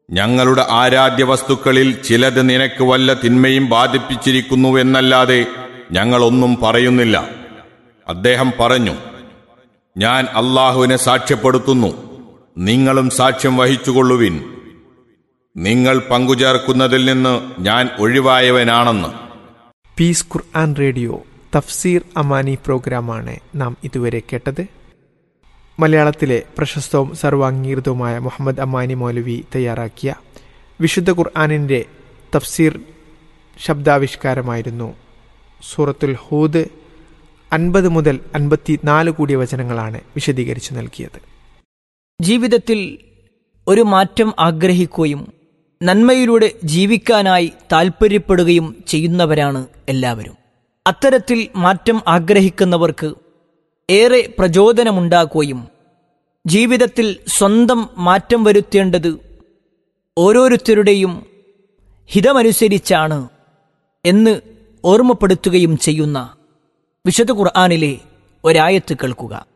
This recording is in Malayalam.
ഞങ്ങളുടെ ആരാധ്യ വസ്തുക്കളിൽ ചിലത് നിനക്ക് വല്ല തിന്മയും ബാധിപ്പിച്ചിരിക്കുന്നുവെന്നല്ലാതെ ഞങ്ങളൊന്നും പറയുന്നില്ല അദ്ദേഹം പറഞ്ഞു ഞാൻ അള്ളാഹുവിനെ സാക്ഷ്യപ്പെടുത്തുന്നു നിങ്ങളും സാക്ഷ്യം വഹിച്ചുകൊള്ളുവിൻ നിങ്ങൾ പങ്കുചേർക്കുന്നതിൽ നിന്ന് ഞാൻ ഒഴിവായവനാണെന്ന് പീസ് ഖുർആൻ റേഡിയോ തഫ്സീർ അമാനി പ്രോഗ്രാമാണ് നാം ഇതുവരെ കേട്ടത് മലയാളത്തിലെ പ്രശസ്തവും സർവാംഗീകൃതവുമായ മുഹമ്മദ് അമാനി മൗലവി തയ്യാറാക്കിയ വിശുദ്ധ ഖുർആാനിൻ്റെ തഫ്സീർ ശബ്ദാവിഷ്കാരമായിരുന്നു സൂറത്തുൽ ഹൂദ് അൻപത് മുതൽ അൻപത്തി നാല് കൂടിയ വചനങ്ങളാണ് വിശദീകരിച്ചു നൽകിയത് ജീവിതത്തിൽ ഒരു മാറ്റം ആഗ്രഹിക്കുകയും നന്മയിലൂടെ ജീവിക്കാനായി താൽപ്പര്യപ്പെടുകയും ചെയ്യുന്നവരാണ് എല്ലാവരും അത്തരത്തിൽ മാറ്റം ആഗ്രഹിക്കുന്നവർക്ക് ഏറെ പ്രചോദനമുണ്ടാക്കുകയും ജീവിതത്തിൽ സ്വന്തം മാറ്റം വരുത്തേണ്ടത് ഓരോരുത്തരുടെയും ഹിതമനുസരിച്ചാണ് എന്ന് ഓർമ്മപ്പെടുത്തുകയും ചെയ്യുന്ന വിശുദ്ധ ഖുർആാനിലെ ഒരായത്ത് കേൾക്കുക